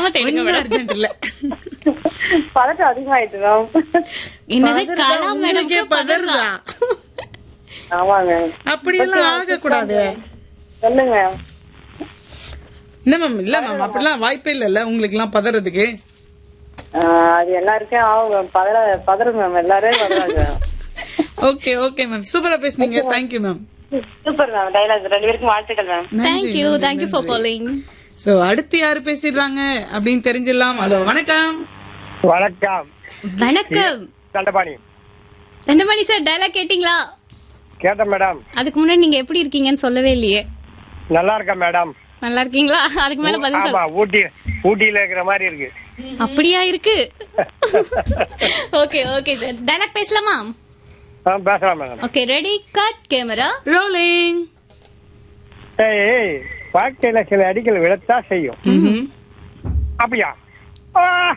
பதட்டமா தேடுங்க ஒன்றும் மேடம் அர்ஜென்ட் இல்ல பதட்டம் அதிகமாயிட்டு மேம் என்னது பதறுதா? கலா உங்களுக்கே மேடம் பதறுதா ஆமாங்க அப்படியெல்லாம் ஆகக்கூடாது சொல்லுங்க என்ன மேம் இல்ல மேம் அப்படிலாம் வாய்ப்பே இல்லைல்ல உங்களுக்கு எல்லாம் பதறதுக்கு ஆஹ் அது எல்லாருக்கும் ஆகும் மேம் பதற பதறும் மேம் எல்லாரும் பதறாங்க ஓகே ஓகே மேம் சூப்பரா பேசுனீங்க thank you ma'am super ma'am dialogue ரெண்டு பேருக்கும் வாழ்த்துக்கள் ma'am thank you thank you for calling so அடுத்து யாரு பேசிடுறாங்க அப்படின்னு தெரிஞ்சிடலாம் ஹலோ வணக்கம் வணக்கம் வணக்கம் தண்டபாணி தண்டமணி சார் டயலாக் கேட்டிங்களா கேட்டேன் மேடம் அதுக்கு முன்னாடி நீங்க எப்படி இருக்கீங்கன்னு சொல்லவே இல்லையே நல்லா இருக்கேன் மேடம் நல்லா இருக்கீங்களா அதுக்கு மேல பதில் ஆமா சொல்ல ஊட்டி ஊட்டியில இருக்கிற மாதிரி இருக்கு அப்படியா இருக்கு ஓகே ஓகே சார் டயலாக் பேசலாமா ஆ, பேசலாம் madam okay ready cut camera rolling ஏய் ஏய், வாழ்க்கையில சில அடிகள் விழத்தான் செய்யும் அப்படியா ஆ,